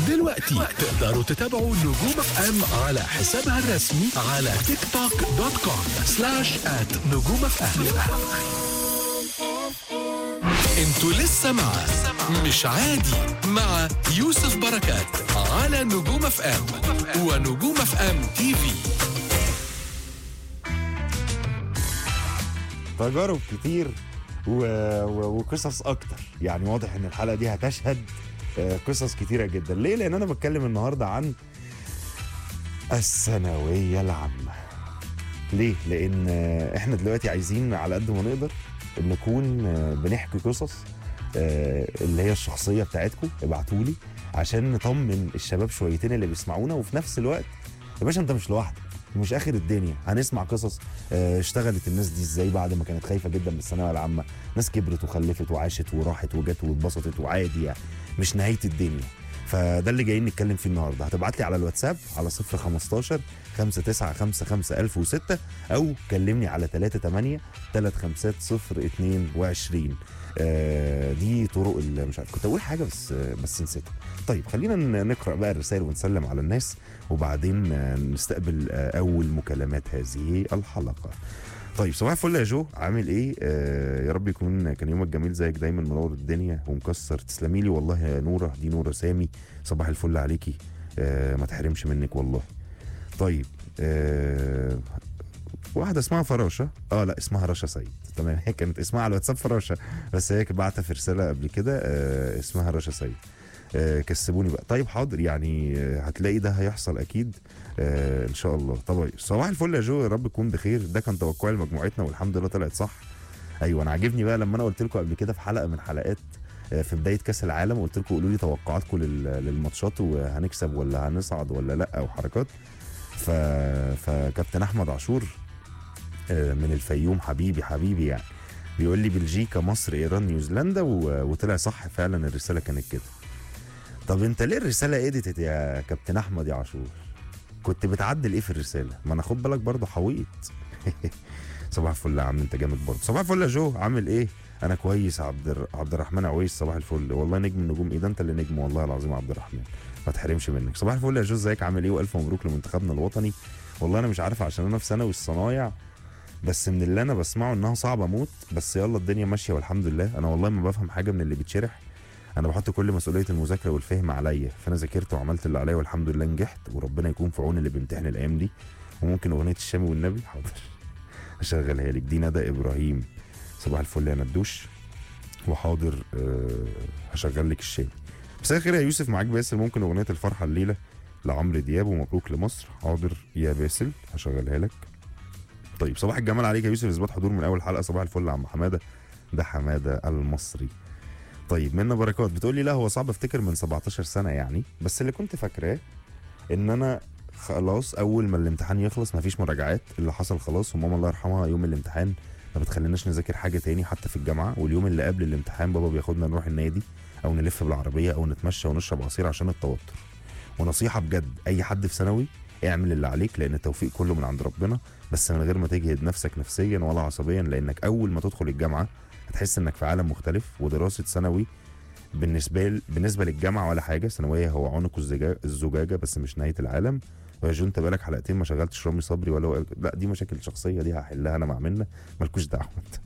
دلوقتي تقدروا تتابعوا نجوم اف ام على حسابها الرسمي على تيك توك دوت كوم سلاش ات نجوم اف ام انتوا لسه مع مش عادي مع يوسف بركات على نجوم اف ام ونجوم اف ام تي في تجارب كتير و... و... وقصص اكتر يعني واضح ان الحلقه دي هتشهد آه، قصص كتيره جدا ليه لان انا بتكلم النهارده عن الثانويه العامه ليه لان آه، احنا دلوقتي عايزين على قد ما نقدر نكون آه، بنحكي قصص آه، اللي هي الشخصيه بتاعتكم ابعتوا لي عشان نطمن الشباب شويتين اللي بيسمعونا وفي نفس الوقت يا باشا انت مش لوحدك مش اخر الدنيا هنسمع قصص آه، اشتغلت الناس دي ازاي بعد ما كانت خايفه جدا من الثانويه العامه ناس كبرت وخلفت وعاشت وراحت وجت واتبسطت وعادي يعني مش نهايه الدنيا فده اللي جايين نتكلم فيه النهارده هتبعت لي على الواتساب على 015 5955006 او كلمني على 38 350 آه دي طرق ال- مش عارف كنت اقول حاجه بس آه بس نسيتها طيب خلينا ن- نقرا بقى الرسائل ونسلم على الناس وبعدين آه، نستقبل آه، اول مكالمات هذه الحلقه طيب صباح الفل يا جو عامل ايه آه يا رب يكون كان يومك جميل زيك دايما منور الدنيا ومكسر تسلمي لي والله يا نوره دي نوره سامي صباح الفل عليكي آه ما تحرمش منك والله طيب آه واحدة اسمها فراشة اه لا اسمها رشا سيد تمام هي كانت اسمها على الواتساب فراشة بس هي كانت بعتها في رسالة قبل كده آه اسمها رشا سيد آه كسبوني بقى طيب حاضر يعني آه هتلاقي ده هيحصل اكيد آه ان شاء الله طبعا صباح الفل يا جو يا رب تكون بخير ده كان توقعي لمجموعتنا والحمد لله طلعت صح ايوه انا عاجبني بقى لما انا قلت لكم قبل كده في حلقه من حلقات آه، في بدايه كاس العالم قلت لكم قولوا لي توقعاتكم لل- للماتشات وهنكسب ولا هنصعد ولا لا وحركات ف... فكابتن احمد عاشور آه، من الفيوم حبيبي حبيبي يعني بيقول لي بلجيكا مصر ايران نيوزيلندا و... وطلع صح فعلا الرساله كانت كده طب انت ليه الرساله ايديتد يا كابتن احمد يا عاشور كنت بتعدل ايه في الرساله ما انا خد بالك برضه حويط صباح الفل يا عم انت جامد برضه صباح الفل يا جو عامل ايه انا كويس يا عبد الر... عبد الرحمن عويس صباح الفل والله نجم النجوم ايه ده انت اللي نجم والله العظيم يا عبد الرحمن ما تحرمش منك صباح الفل يا جو ازيك عامل ايه والف مبروك لمنتخبنا الوطني والله انا مش عارف عشان انا في ثانوي الصنايع بس من اللي انا بسمعه انها صعبه موت بس يلا الدنيا ماشيه والحمد لله انا والله ما بفهم حاجه من اللي بيتشرح انا بحط كل مسؤوليه المذاكره والفهم عليا فانا ذاكرت وعملت اللي عليا والحمد لله نجحت وربنا يكون في عون اللي بيمتحن الايام دي وممكن اغنيه الشامي والنبي حاضر اشغلها لك دي ندى ابراهيم صباح الفل يا ندوش وحاضر أه هشغل لك الشامي مساء الخير يا يوسف معاك باسل ممكن اغنيه الفرحه الليله لعمرو دياب ومبروك لمصر حاضر يا باسل هشغلها لك طيب صباح الجمال عليك يا يوسف اثبات حضور من اول حلقه صباح الفل يا عم حماده ده حماده المصري طيب منا بركات بتقول لي لا هو صعب افتكر من 17 سنه يعني بس اللي كنت فاكراه ان انا خلاص اول ما الامتحان يخلص مفيش مراجعات اللي حصل خلاص وماما الله يرحمها يوم الامتحان ما بتخليناش نذاكر حاجه تاني حتى في الجامعه واليوم اللي قبل الامتحان بابا بياخدنا نروح النادي او نلف بالعربيه او نتمشى ونشرب عصير عشان التوتر ونصيحه بجد اي حد في ثانوي اعمل اللي عليك لان التوفيق كله من عند ربنا بس من غير ما تجهد نفسك نفسيا ولا عصبيا لانك اول ما تدخل الجامعه هتحس انك في عالم مختلف ودراسه ثانوي بالنسبه ل... بالنسبه للجامعه ولا حاجه ثانويه هو عنق الزجاجه الزجاجه بس مش نهايه العالم ويا جو انت بقالك حلقتين ما شغلتش رامي صبري ولا هو... لا دي مشاكل شخصيه دي هحلها انا مع منى مالكوش دعوه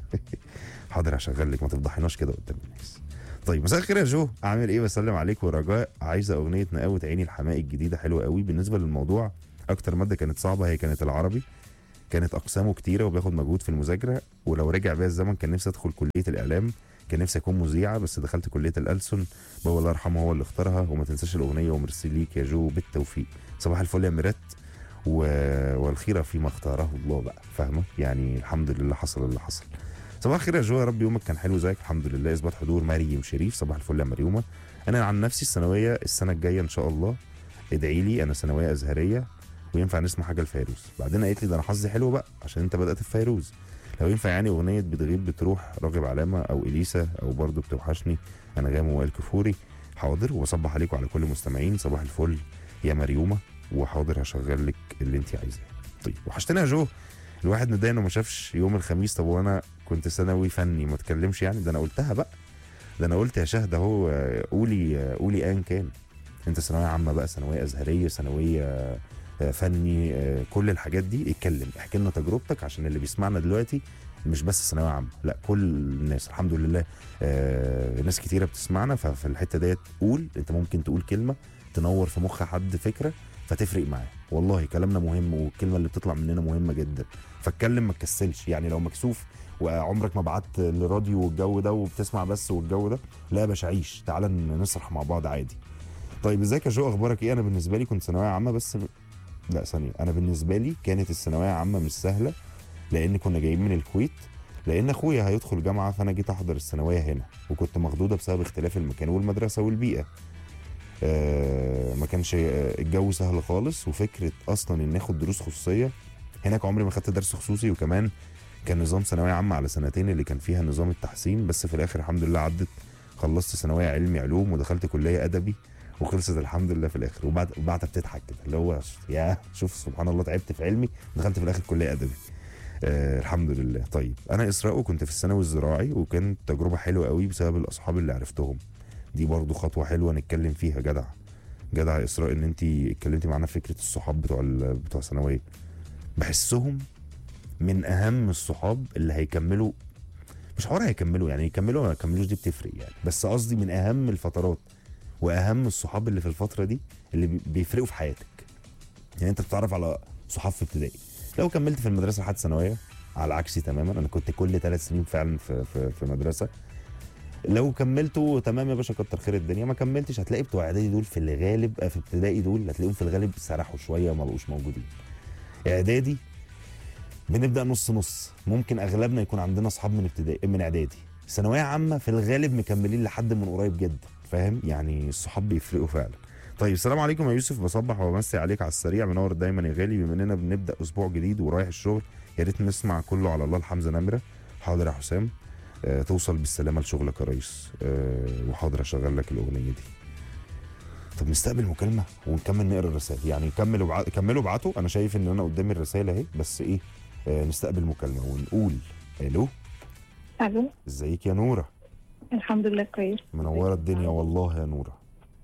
حاضر هشغل لك ما تفضحيناش كده قدام الناس طيب مساء الخير يا جو عامل ايه بسلم عليك ورجاء عايزه اغنيه نقاوه عيني الحماقي الجديده حلوه قوي بالنسبه للموضوع اكتر ماده كانت صعبه هي كانت العربي كانت اقسامه كتيره وبياخد مجهود في المذاكره ولو رجع بيا الزمن كان نفسي ادخل كليه الاعلام كان نفسي اكون مذيعه بس دخلت كليه الألسن بابا الله يرحمه هو اللي اختارها وما تنساش الاغنيه وميرسي ليك يا جو بالتوفيق صباح الفل يا ميرات و... والخيره فيما اختاره الله بقى فاهمه يعني الحمد لله حصل اللي حصل صباح الخير يا جو يا رب يومك كان حلو زيك الحمد لله اثبات حضور مريم شريف صباح الفل يا مريومه انا عن نفسي الثانويه السنه الجايه ان شاء الله ادعي لي انا ثانويه ازهريه وينفع نسمع حاجه لفيروز بعدين قالت لي ده انا حظي حلو بقى عشان انت بدات في فيروز لو ينفع يعني اغنيه بتغيب بتروح راغب علامه او اليسا او برضه بتوحشني انغام وائل كفوري حاضر وبصبح عليكم على كل المستمعين صباح الفل يا مريومه وحاضر هشغل لك اللي انت عايزاه طيب وحشتني يا جو الواحد متضايق انه ما شافش يوم الخميس طب وانا كنت ثانوي فني ما اتكلمش يعني ده انا قلتها بقى ده انا قلت يا شهد اهو آه، قولي آه، قولي ايا كان انت ثانويه عامه بقى ثانويه ازهريه ثانويه آه، فني آه، كل الحاجات دي اتكلم احكي لنا تجربتك عشان اللي بيسمعنا دلوقتي مش بس ثانويه عامه لا كل الناس الحمد لله آه، ناس كتيره بتسمعنا ففي الحته ديت قول انت ممكن تقول كلمه تنور في مخ حد فكره فتفرق معاه والله كلامنا مهم والكلمه اللي بتطلع مننا مهمه جدا فاتكلم ما تكسلش يعني لو مكسوف وعمرك ما بعت للراديو والجو ده وبتسمع بس والجو ده لا يا باشا عيش تعالى نسرح مع بعض عادي طيب ازيك يا جو اخبارك ايه انا بالنسبه لي كنت ثانويه عامه بس لا ثانيه انا بالنسبه لي كانت الثانويه عامه مش سهله لان كنا جايين من الكويت لان اخويا هيدخل جامعه فانا جيت احضر الثانويه هنا وكنت مخضوضه بسبب اختلاف المكان والمدرسه والبيئه آه ما كانش آه، الجو سهل خالص وفكره اصلا ان اخد دروس خصوصيه هناك عمري ما خدت درس خصوصي وكمان كان نظام ثانويه عامه على سنتين اللي كان فيها نظام التحسين بس في الاخر الحمد لله عدت خلصت ثانويه علمي علوم ودخلت كليه ادبي وخلصت الحمد لله في الاخر وبعد وبعدها بتضحك كده اللي هو يا شوف سبحان الله تعبت في علمي دخلت في الاخر كليه ادبي آه الحمد لله طيب انا اسراء وكنت في الثانوي الزراعي وكانت تجربه حلوه قوي بسبب الاصحاب اللي عرفتهم دي برضو خطوه حلوه نتكلم فيها جدع جدع يا اسراء ان انت اتكلمتي معانا في فكره الصحاب بتوع ال- بتوع ثانويه بحسهم من اهم الصحاب اللي هيكملوا مش حوار هيكملوا يعني يكملوا ولا ما يكملوش دي بتفرق يعني بس قصدي من اهم الفترات واهم الصحاب اللي في الفتره دي اللي بي- بيفرقوا في حياتك يعني انت بتتعرف على صحاب في ابتدائي لو كملت في المدرسه لحد ثانويه على عكسي تماما انا كنت كل ثلاث سنين فعلا في في, في مدرسه لو كملتوا تمام يا باشا كتر خير الدنيا ما كملتش هتلاقي بتوع اعدادي دول في الغالب آه، في ابتدائي دول هتلاقيهم في الغالب سرحوا شويه وما بقوش موجودين اعدادي بنبدا نص نص ممكن اغلبنا يكون عندنا اصحاب من ابتدائي من اعدادي ثانويه عامه في الغالب مكملين لحد من قريب جدا فاهم يعني الصحاب بيفرقوا فعلا طيب السلام عليكم يا يوسف بصبح وبمسي عليك على السريع منور دايما يا غالي بما اننا بنبدا اسبوع جديد ورايح الشغل يا ريت نسمع كله على الله لحمزه نمره حاضر يا حسام آه توصل بالسلامه لشغلك يا ريس آه وحاضر اشغل لك الاغنيه دي طب نستقبل مكالمه ونكمل نقرا الرسائل يعني كملوا بع... كملوا ابعتوا انا شايف ان انا قدامي الرسائل اهي بس ايه آه نستقبل مكالمه ونقول الو الو ازيك يا نوره الحمد لله كويس منوره الدنيا والله يا نوره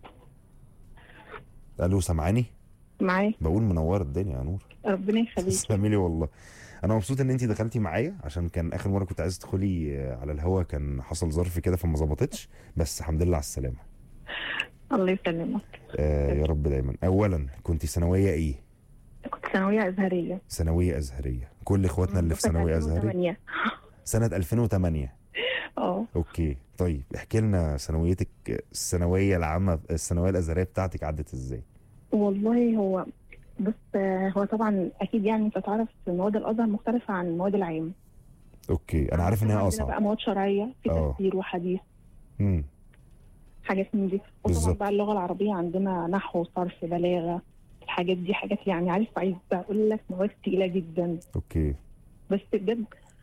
الو سامعاني معاك بقول منوره الدنيا يا نور ربنا يخليك تسلمي لي والله انا مبسوط ان انت دخلتي معايا عشان كان اخر مره كنت عايز تدخلي آه، على الهوا كان حصل ظرف كده فما ظبطتش بس الحمد لله على السلامه الله يسلمك آه يا رب دايما اولا كنت ثانويه ايه كنت ثانوية أزهرية ثانويه ازهريه كل اخواتنا اللي في ثانويه ازهريه 2008. سنه 2008 اه اوكي طيب احكي لنا ثانويتك الثانويه العامه الثانويه الازهريه بتاعتك عدت ازاي والله هو بص آه، هو طبعا أكيد يعني أنت تعرف مواد الأزهر مختلفة عن مواد العام اوكي انا عارف ان هي عندنا اصعب بقى مواد شرعية في اه. تفسير وحديث امم حاجات من دي وطبعا بالظبط. بقى اللغة العربية عندنا نحو صرف بلاغة الحاجات دي حاجات يعني عارف عايز أقول لك مواد تقيلة جدا اوكي بس بجد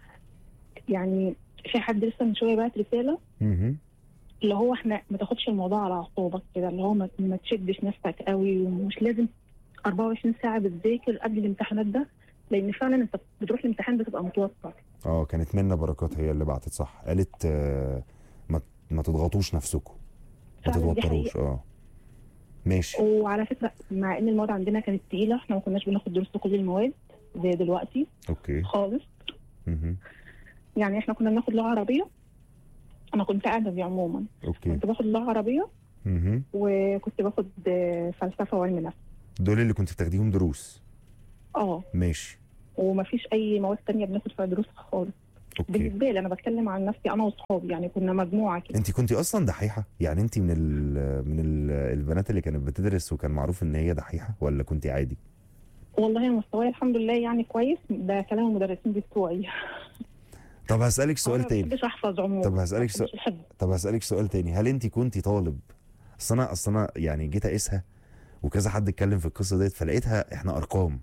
يعني في حد لسه من شوية بعت رسالة اها اللي هو احنا ما تاخدش الموضوع على اعصابك كده اللي هو ما, ما تشدش نفسك قوي ومش لازم 24 ساعه بتذاكر قبل الامتحانات ده لان فعلا انت بتروح الامتحان بتبقى متوتر اه كانت منى بركات هي اللي بعتت صح قالت آه ما ما تضغطوش نفسكم ما فعلا دي تتوتروش اه ماشي وعلى فكره مع ان المواد عندنا كانت تقيله احنا ما كناش بناخد دروس في كل المواد زي دلوقتي اوكي خالص مهم. يعني احنا كنا بناخد لغه عربيه انا كنت ادبي عموما اوكي كنت باخد لغه عربيه مهم. وكنت باخد آه، فلسفه وعلم نفس دول اللي كنت بتاخديهم دروس اه ماشي ومفيش اي مواد تانية بناخد فيها دروس خالص اوكي بالنسبه لي انا بتكلم عن نفسي انا واصحابي يعني كنا مجموعه كده انت كنت اصلا دحيحه يعني انت من ال من ال البنات اللي كانت بتدرس وكان معروف ان هي دحيحه ولا كنت عادي والله انا مستواي الحمد لله يعني كويس ده كلام المدرسين بتوعي طب هسالك أنا سؤال ما تاني بحبش احفظ عموما طب هسألك ما سؤال- بحبش الحفظ. طب هسألك سؤال تاني هل انت كنتي طالب اصل انا اصل انا يعني جيت اقيسها وكذا حد اتكلم في القصه ديت فلقيتها احنا ارقام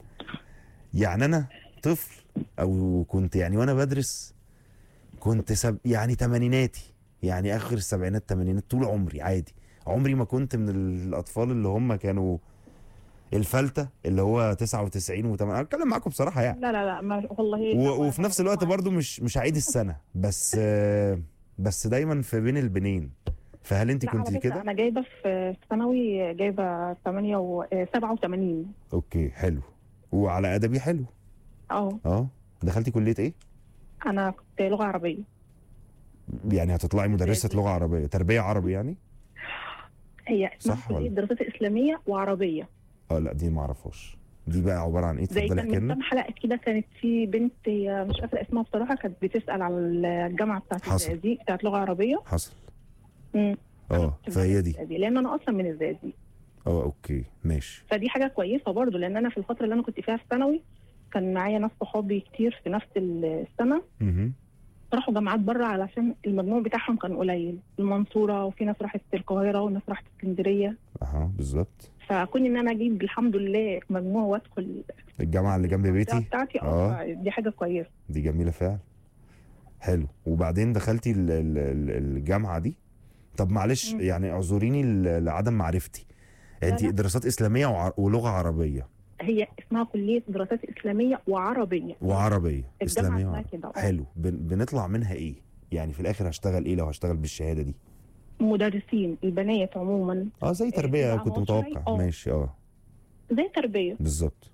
يعني انا طفل او كنت يعني وانا بدرس كنت سب يعني تمانيناتي يعني اخر السبعينات تمانينات طول عمري عادي عمري ما كنت من الاطفال اللي هم كانوا الفلتة اللي هو 99 و8 انا اتكلم معاكم بصراحه يعني لا لا لا ما والله و... وفي نفس الوقت برضو مش مش هعيد السنه بس آه، بس دايما في بين البنين فهل انت لا، على كنت فكرة كده انا جايبه في في ثانوي جايبه 8 و 87 اوكي حلو وعلى ادبي حلو اه اه دخلتي كليه ايه انا كنت لغه عربيه يعني هتطلعي مدرسه إعدادي. لغه عربيه تربيه عربي يعني هي اسمها صح كليه ولا؟ دراسات اسلاميه وعربيه اه لا دي ما اعرفهاش دي بقى عباره عن ايه زي اتفضلي كان احكي من لنا كام حلقه كده كانت في بنت هي مش فاكره اسمها بصراحه كانت بتسال على الجامعه بتاعت حصل. الزقازيق بتاعت لغه عربيه حصل امم اه فهي دي الزقازيق، لان انا اصلا من الزقازيق اه اوكي ماشي فدي حاجه كويسه برضو لان انا في الفتره اللي انا كنت فيها في ثانوي كان معايا ناس صحابي كتير في نفس السنه مهم. راحوا جامعات بره علشان المجموع بتاعهم كان قليل المنصوره وفي ناس راحت القاهره وناس راحت اسكندريه اها بالظبط فكون ان انا اجيب الحمد لله مجموع وادخل الجامعه اللي جنب البتاع بيتي بتاعتي آه. اه دي حاجه كويسه دي جميله فعلا حلو وبعدين دخلتي ال- ال- ال- الجامعه دي طب معلش مم. يعني اعذريني ل- لعدم معرفتي انت لا. دراسات اسلاميه وع- ولغه عربيه هي اسمها كليه دراسات اسلاميه وعربيه وعربيه الجامعه اسلاميه اسمها وعربية. كده آه. حلو بن- بنطلع منها ايه يعني في الاخر هشتغل ايه لو هشتغل بالشهاده دي مدرسين البنات عموما اه زي تربيه بقى كنت موضوعي؟ متوقع آه. ماشي اه زي تربيه بالظبط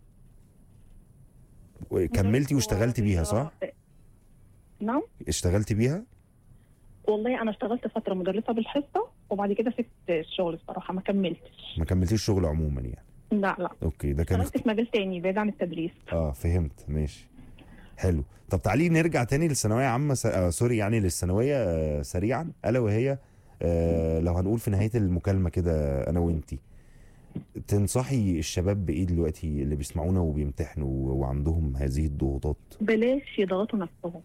كملتي واشتغلتي بيها صح نعم اشتغلتي بيها والله انا اشتغلت فتره مدرسه بالحصه وبعد كده سبت الشغل الصراحه ما كملتش ما كملتيش شغل عموما يعني لا لا اوكي ده كان اشتغلت في مجال تاني بعيد عن التدريس اه فهمت ماشي حلو طب تعالي نرجع تاني للثانويه عامه س... آه سوري يعني للثانويه آه سريعا الا وهي آه لو هنقول في نهايه المكالمه كده انا وانتي تنصحي الشباب بايه دلوقتي اللي بيسمعونا وبيمتحنوا و- وعندهم هذه الضغوطات بلاش يضغطوا نفسهم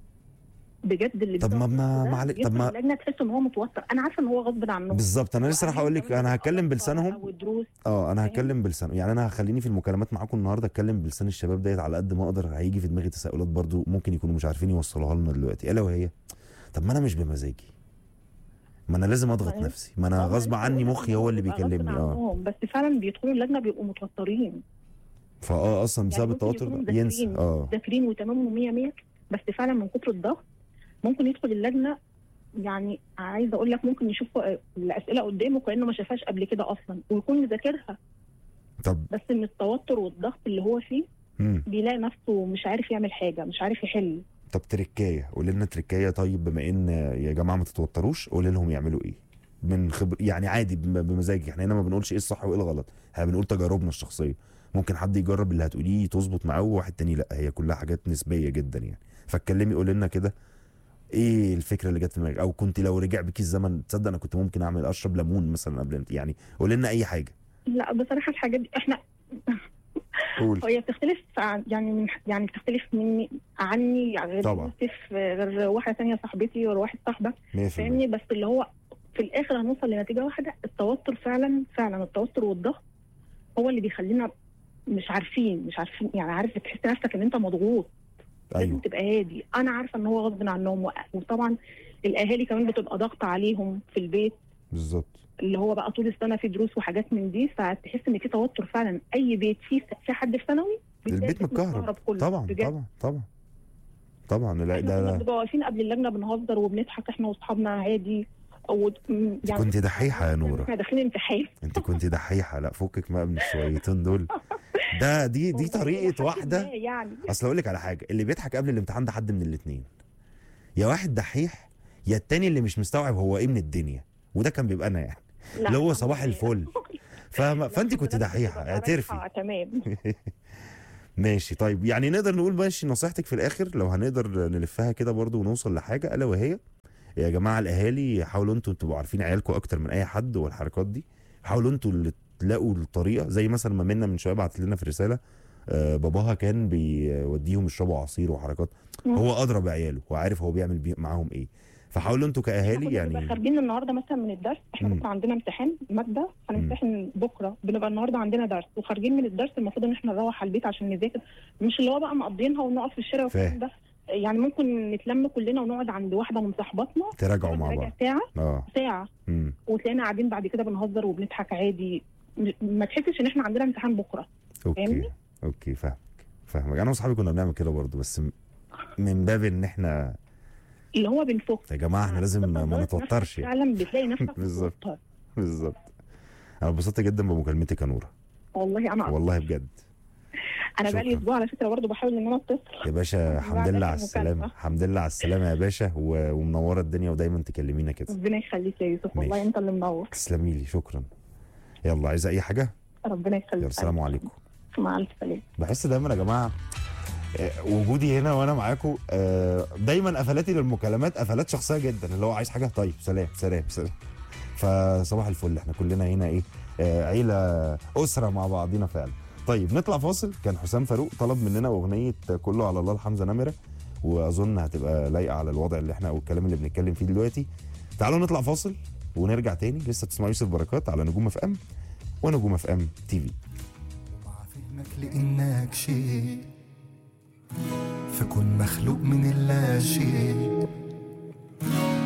بجد اللي طب ما- بيضغط ما- نفسه ده معلش- طب بيدخل ما- اللجنه تحس ان هو متوتر انا عارفه ان هو غصب عنه بالظبط انا لسه راح اقول لك انا هتكلم بلسانهم او دروس اه انا فاهم؟ هتكلم بلسان يعني انا هخليني في المكالمات معاكم النهارده اتكلم بلسان الشباب ديت على قد ما اقدر هيجي في دماغي تساؤلات برضو ممكن يكونوا مش عارفين يوصلوها لنا دلوقتي الا وهي طب ما انا مش بمزاجي ما انا لازم اضغط ما- نفسي ما انا آه، غصب لسه عني بقولك مخي إن هو اللي بيبقى غصب بيكلمني اه عنهم، بس فعلا بيدخلوا اللجنه بيبقوا متوترين فاه اصلا بسبب ممكن التوتر يكونوا ده ينسى مذاكرين- اه مذاكرين وتمام ومية مية بس فعلا من كتر الضغط ممكن يدخل اللجنه يعني عايزه اقول لك ممكن يشوف الاسئله قدامه كانه ما شافهاش قبل كده اصلا ويكون مذاكرها طب بس من التوتر والضغط اللي هو فيه مم. بيلاقي نفسه مش عارف يعمل حاجه مش عارف يحل طب تركايه قولي لنا تركايه طيب بما ان يا جماعه ما تتوتروش قولي لهم يعملوا ايه من خبر يعني عادي بم- بمزاجك احنا هنا ما بنقولش ايه الصح وايه الغلط احنا بنقول تجاربنا الشخصيه ممكن حد يجرب اللي هتقوليه تظبط معاه وواحد تاني لا هي كلها حاجات نسبيه جدا يعني فاتكلمي قولي لنا كده ايه الفكره اللي جت في دماغك او كنت لو رجع بيكي الزمن تصدق انا كنت ممكن اعمل اشرب ليمون مثلا قبل امت- يعني قولي لنا اي حاجه لا بصراحه الحاجات دي احنا قول هي بتختلف عن يعني من يعني بتختلف مني عني غير طبعا. يوسف غير واحده ثانيه صاحبتي غير واحد صاحبك 100% فاهمني بس اللي هو في الاخر هنوصل لنتيجه واحده التوتر فعلا فعلا التوتر والضغط هو اللي بيخلينا مش عارفين مش عارفين يعني عارف بتحس نفسك ان انت مضغوط لازم ايوه تبقى هادي انا عارفه ان هو غصب عنهم و- وطبعا الاهالي كمان بتبقى ضغط عليهم في البيت بالظبط اللي هو بقى طول السنه في دروس وحاجات من دي فتحس ان في توتر فعلا اي بيت فيه في حد في ثانوي بتلاقي البيت متكهرب كله طبعا بجد. طبعا طبعا طبعا لا احنا ده, كنا ده بنبقى واقفين قبل اللجنه بنهزر وبنضحك احنا واصحابنا عادي و... م- يعني كنت دحيحه يا نوره احنا داخلين امتحان انت كنت دحيحه لا فكك بقى من الشويتين دول ده دي دي والله طريقه لحد واحده ما يعني اصل اقول لك على حاجه اللي بيضحك قبل الامتحان ده حد من الاثنين يا واحد دحيح يا التاني اللي مش مستوعب هو ايه من الدنيا وده كان بيبقى انا يعني لا، اللي هو الحمد صباح لله. الفل فاهمه فانت الحمد كنت لله دحيحه بتبقى اعترفي رايحة تمام ماشي طيب يعني نقدر نقول ماشي نصيحتك في الاخر لو هنقدر نلفها كده برضو ونوصل لحاجه الا وهي يا جماعه الاهالي حاولوا انتوا تبقوا عارفين عيالكم اكتر من اي حد والحركات دي حاولوا انتوا اللي تلاقوا الطريقه زي مثلا ما منا من شويه بعت لنا في رساله آه باباها كان بيوديهم يشربوا عصير وحركات مم. هو ادرى بعياله وعارف هو بيعمل بي معاهم ايه فحاولوا انتوا احنا كاهالي كنا بنبقى يعني خارجين النهارده مثلا من الدرس احنا مم. بكره عندنا امتحان ماده هنمتحن بكره بنبقى النهارده عندنا درس وخارجين من الدرس المفروض ان احنا نروح على البيت عشان نذاكر مش اللي هو بقى مقضينها ونقف في الشارع والكلام فاهم. ده يعني ممكن نتلم كلنا ونقعد عند واحده من صاحباتنا تراجعوا مع نراجع بعض ساعه اه ساعه امم وتلاقينا قاعدين بعد كده بنهزر وبنضحك عادي م- ما تحسش ان احنا عندنا امتحان بكره اوكي فاهمني؟ اوكي فاهمك فاهمك انا واصحابي كنا بنعمل كده برضه بس م- من باب ان احنا اللي هو بنفك يا جماعه احنا لازم ما بتفضل نتوترش نفسك يعني. فعلا بتلاقي نفسك بالظبط. متوتر. بالظبط انا اتبسطت جدا بمكالمتك يا نوره والله انا والله بجد انا بقالي شكراً. اسبوع على فكره برضه بحاول ان انا اتصل يا باشا الحمد بعد لله آخر على السلامه مكالمة. الحمد لله على السلامه يا باشا و- ومنوره الدنيا ودايما تكلمينا كده ربنا يخليك يا يوسف والله ماشي. انت اللي منور تسلمي لي شكرا يلا عايزه اي حاجه ربنا يلا يخليك السلام عليكم مع الف سلامه بحس دايما يا جماعه آه، وجودي هنا وانا معاكم آه، دايما قفلاتي للمكالمات قفلات شخصيه جدا اللي هو عايز حاجه طيب سلام سلام سلام فصباح الفل احنا كلنا هنا ايه آه، عيله اسره مع بعضينا فعلا طيب نطلع فاصل كان حسام فاروق طلب مننا اغنيه كله على الله لحمزه نمره واظن هتبقى لايقه على الوضع اللي احنا او الكلام اللي بنتكلم فيه دلوقتي تعالوا نطلع فاصل ونرجع تاني لسه بتسمعوا يوسف بركات على نجوم اف ام ونجوم اف ام تي في ومع فهمك لإنك شيء في كون مخلوق من اللا شيء